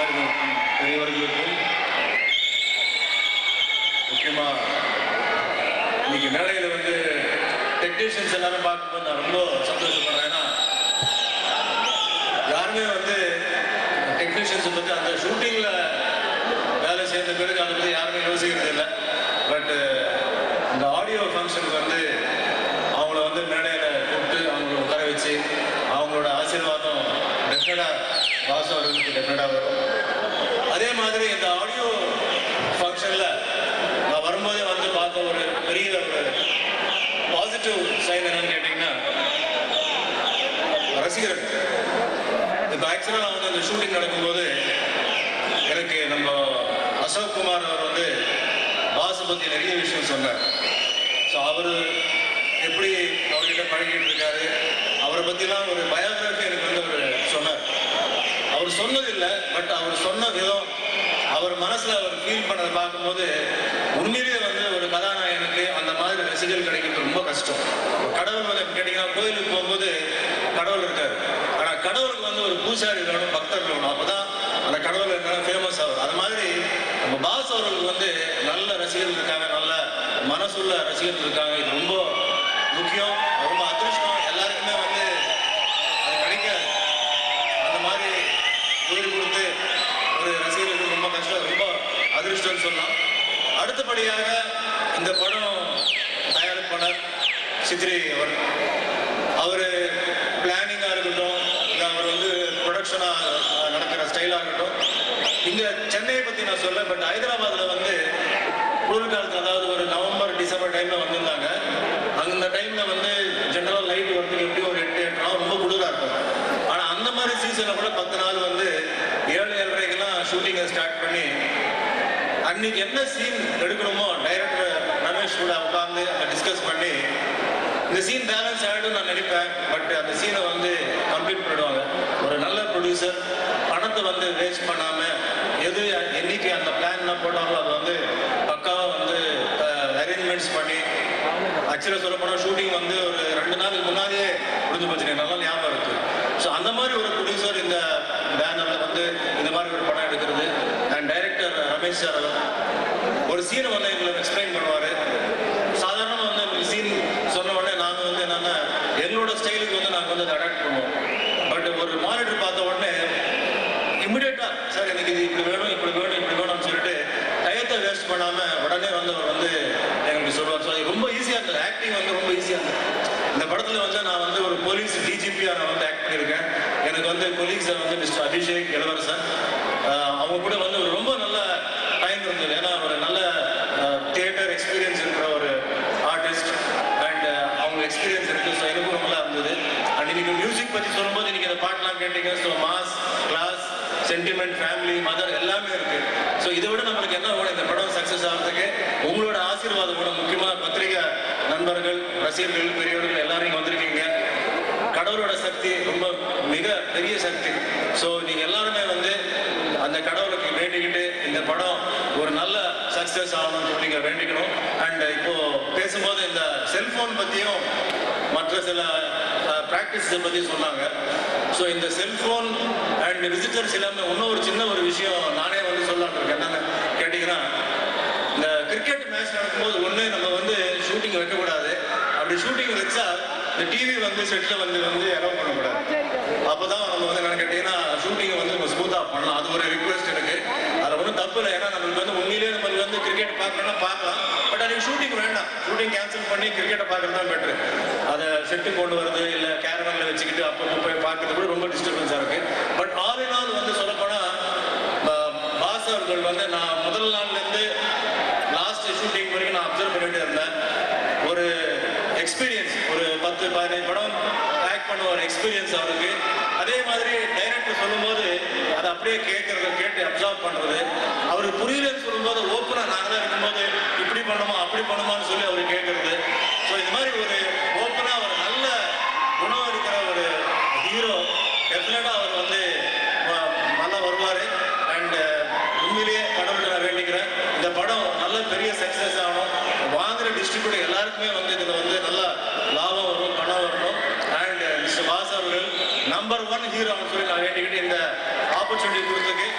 எல்லாருக்கும் பெரியவர்களுக்கும் முக்கியமா இன்னைக்கு மேடையில் வந்து டெக்னீஷியன்ஸ் எல்லாரும் பார்க்கும்போது நான் ரொம்ப சந்தோஷப்படுறேன் ஏன்னா யாருமே வந்து டெக்னீஷியன்ஸ் பற்றி அந்த ஷூட்டிங்கில் வேலை செய்த பிறகு அதை பற்றி யாருமே யோசிக்கிறது இல்லை பட் இந்த ஆடியோ ஃபங்க்ஷனுக்கு வந்து அவங்கள வந்து மேடையில் கூப்பிட்டு அவங்கள உட்கார வச்சு அவங்களோட ஆசீர்வாதம் டெஃபினட்டாக வாசு அவர்களுக்கு டெஃபினட்டாக வரும் அதே மாதிரி இந்த ஆடியோ ஃபங்க்ஷனில் நான் வரும்போதே வந்து பார்த்த ஒரு பெரிய ஒரு பாசிட்டிவ் சைன் என்னன்னு கேட்டிங்கன்னா ரசிகர்கள் இப்போ ஆக்சுவலாக நான் வந்து அந்த ஷூட்டிங் நடக்கும்போது எனக்கு நம்ம அசோக் குமார் அவர் வந்து பாசு பற்றி நிறைய விஷயம் சொன்னார் ஸோ அவர் எப்படி அவர்கிட்ட பழகிட்டு இருக்காரு அவரை பற்றிலாம் ஒரு பயோகிராஃபி எனக்கு வந்து அவர் சொன்னார் அவர் சொன்னது இல்லை பட் அவர் சொன்ன விதம் அவர் மனசில் அவர் ஃபீல் பண்ணதை பார்க்கும்போது உண்மையிலேயே வந்து ஒரு கதாநாயகனுக்கு அந்த மாதிரி ரசிகர்கள் கிடைக்கிறது ரொம்ப கஷ்டம் கடவுள் வந்து எப்படி கேட்டிங்கன்னா கோயிலுக்கு போகும்போது கடவுள் இருக்காரு ஆனால் கடவுளுக்கு வந்து ஒரு பூசாரி வேணும் பக்தர் வேணும் அப்பதான் அந்த கடவுள் இருந்தாலும் ஃபேமஸ் ஆகும் அது மாதிரி நம்ம பாஸ் அவர்களுக்கு வந்து நல்ல ரசிகர்கள் இருக்காங்க நல்ல மனசுள்ள ரசிகர்கள் இருக்காங்க இது ரொம்ப முக்கியம் ரொம்ப அதிர்ஷ்டம் எல்லாருக்குமே வந்து அது கிடைக்காது அந்த மாதிரி உயிர் கொடுத்து ஒரு ரசிகர்களுக்கு ரொம்ப கஷ்டம் ரொம்ப அதிர்ஷ்டம்னு சொல்லலாம் அடுத்தபடியாக இந்த படம் தயாரிப்பாளர் சித்ரி அவர் அவர் பிளானிங்காக இருக்கட்டும் இல்லை அவர் வந்து ப்ரொடக்ஷனாக நடக்கிற ஸ்டைலாக இருக்கட்டும் இங்கே சென்னையை பற்றி நான் சொல்ல பட் ஹைதராபாத்தில் வந்து குளிர்காலத்தில் அதாவது ஒரு நவம்பர் டிசம்பர் டைமில் வந்திருந்தாங்க அந்த டைமில் வந்து ஜென்ரலாக லைட் வரதுக்கு எப்படி ஒரு எட்டு எட்டு நாள் ரொம்ப குளிராக இருக்கும் ஆனால் அந்த மாதிரி சீசனில் கூட பத்து நாள் வந்து ஏழு ஏழரைக்கெல்லாம் ஷூட்டிங்கை ஸ்டார்ட் பண்ணி அன்னைக்கு என்ன சீன் எடுக்கணுமோ டைரக்டர் ரமேஷ் கூட உட்காந்து அதை டிஸ்கஸ் பண்ணி இந்த சீன் பேலன்ஸ் ஆகிடும் நான் நினைப்பேன் பட் அந்த சீனை வந்து கம்ப்ளீட் பண்ணிடுவாங்க ஒரு நல்ல ப்ரொடியூசர் பணத்தை வந்து வேஸ்ட் பண்ணாம எது என்னைக்கு அந்த பிளான் போட்டாங்களோ அது வந்து பக்காவாக வந்து அரேஞ்ச்மெண்ட்ஸ் பண்ணி ஆக்சுவலாக சொல்ல போனால் ஷூட்டிங் வந்து ஒரு ரெண்டு நாளுக்கு முன்னாடியே முடிஞ்சு போச்சு எனக்கு நல்லா ஞாபகம் இருக்கு ஸோ அந்த மாதிரி ஒரு ப்ரொடியூசர் இந்த பேனரில் வந்து இந்த மாதிரி ஒரு படம் எடுக்கிறது அண்ட் டைரக்டர் ரமேஷ் சார் அவர் ஒரு சீனை வந்து எங்களுக்கு எக்ஸ்பிளைன் பண்ணுவார் சாதாரணமாக வந்து எங்களுக்கு சீன் சொன்ன உடனே நாங்கள் வந்து என்னென்னா எங்களோட ஸ்டைலுக்கு வந்து நாங்கள் வந்து அதை அடாப்ட் பண்ணுவோம் பட் ஒரு மானிட்டர் பார்த்த உடனே இமிடியேட்டாக சார் எனக்கு இது இப்படி வேணும் இப்படி வேணும் இப்படி வேணும்னு சொல்லிட்டு டயத்தை வேஸ்ட் பண்ணாமல் உடனே வந்து அவர் வந்து எங்களுக்கு சொல்லுவார் ஸோ அது ரொம்ப ஈஸியாக இருந்தது ஆக்டிங் வந்து ரொம்ப ஈஸியாக இருந்தது இந்த படத்தில் வந்து நான் வந்து ஒரு போலீஸ் டிஜிபியாக நான் வந்து ஆக்ட் பண்ணியிருக்கேன் எனக்கு வந்து கொலீக்ஸை வந்து மிஸ்டர் அபிஷேக் இளவரசன் ஆஹ் அவங்க கூட வந்து ஒரு ரொம்ப நல்ல டைம் இருந்தது ஏன்னா ஒரு நல்ல தியேட்டர் எக்ஸ்பீரியன்ஸ் இருக்கிற ஒரு ஆர்டிஸ்ட் அண்ட் அவங்க எக்ஸ்பீரியன்ஸ் இருக்கு ஸோ எனக்கும் ரொம்ப நல்லா இருந்தது அண்ட் இன்னைக்கு மியூசிக் பற்றி சொல்லும்போது இன்னைக்கு இந்த பாட்டெலாம் கேட்டீங்க so mass class sentiment family mother எல்லாமே இருக்கு ஸோ இதை விட நம்மளுக்கு என்ன வேணும் இந்த படம் சக்ஸஸ் ஆகிறதுக்கு உங்களோட ஆசீர்வாதம் கூட முக்கியமாக பத்திரிகை நண்பர்கள் ரசிகர்கள் பெரியவர்கள் எல்லாரும் இங்க வந்திருக்கீங்க கடவுளோட சக்தி ரொம்ப மிக பெரிய சக்தி ஸோ நீங்க எல்லாருமே வந்து அந்த கடவுளுக்கு வேண்டிக்கிட்டு இந்த படம் ஒரு நல்ல சக்ஸஸ் ஆகணும்னு சொல்லி நீங்க வேண்டிக்கணும் அண்ட் இப்போ பேசும்போது இந்த செல்போன் பத்தியும் மற்ற சில ப்ராக்டிஸை பத்தி சொன்னாங்க ஸோ இந்த செல்போன் அண்ட் விசிட்டர்ஸ் எல்லாமே இன்னும் ஒரு சின்ன ஒரு விஷயம் நானே வந்து சொல்லலாம்னு இருக்கேன் என்னன்னு கேட்டிங்கன்னா இந்த கிரிக்கெட் மேட்ச் நடக்கும்போது ஒன்று நம்ம வந்து ஷூட்டிங் வைக்கக்கூடாது அப்படி ஷூட்டிங் வச்சா இந்த டிவி வந்து செட்டில் வந்து வந்து அலோவ் பண்ணக்கூடாது அப்போ தான் நம்ம வந்து என்ன கேட்டிங்கன்னா ஷூட்டிங்கை வந்து நம்ம ஸ்மூத்தாக பண்ணலாம் அது ஒரு ரிக்வெஸ்ட் எனக்கு அதில் ஒன்றும் தப்பு இல்லை ஏன்னா நம்மளுக்கு வந்து உண்மையிலேயே நம்மளுக்கு வந்து கிரிக்கெட் பார்க்கணும்னா பார்க்கலாம் பட் அதுக்கு ஷூட்டிங் வேண்டாம் ஷூட்டிங் கேன்சல் பண்ணி கிரிக்கெட்டை பார்க்கறது தான் பெட்ரு அதை செட்டு கொண்டு வருது இல்லை கேரவனில் வச்சுக்கிட்டு அப்பப்போ போய் பார்க்கறது கூட ரொம்ப டிஸ்டர்பன்ஸாக இருக்கு பட் ஆல் இன் ஆல் வந்து சொல்லப்போனால் பாஸ் அவர்கள் வந்து நான் முதல் நாள்லேருந்து லாஸ்ட் ஷூட்டிங் வரைக்கும் நான் அப்சர்வ் பண்ணிட்டு இருந்தேன் ஒரு எக்ஸ்பீரியன்ஸ் ஒரு பத்து பதினைந்து படம் ஆக்ட் பண்ண ஒரு எக்ஸ்பீரியன்ஸ் அவருக்கு அதே மாதிரி டைரக்டர் சொல்லும்போது அதை அப்படியே கேட்கறது கேட்டு அப்சர்வ் பண்றது அவருக்கு புரியலன்னு சொல்லும்போது ஓப்பனாக நாங்களாம் இருக்கும்போது இப்படி பண்ணுமா அப்படி பண்ணுமான்னு சொல்லி அவர் கேட்கறது ஸோ இது மாதிரி ஒரு ஓப்பனாக ஒரு நல்ல குணம் இருக்கிற ஒரு ஹீரோ டெஃபினட்டாக அவர் வந்து ம- நல்லா வருவார் அண்ட் உண்மையிலேயே கடவுளை நான் வேண்டிக்கிறேன் இந்த படம் நல்ல பெரிய சக்ஸஸ் ஆகணும் வாங்குற டிஸ்ட்ரிபியூட்டர் எல்லாருக்குமே வந்து இதில் வந்து நல்ல லாபம் வரும் பணம் வரணும் அண்ட் மிஸ்டர் வாஸ் அவர்கள் நம்பர் ஒன் ஹீரோ சொல்லி நான் வேண்டிக்கிட்டு இந்த ஆப்பர்ச்சுனிட்டி கொடுத்ததுக்கு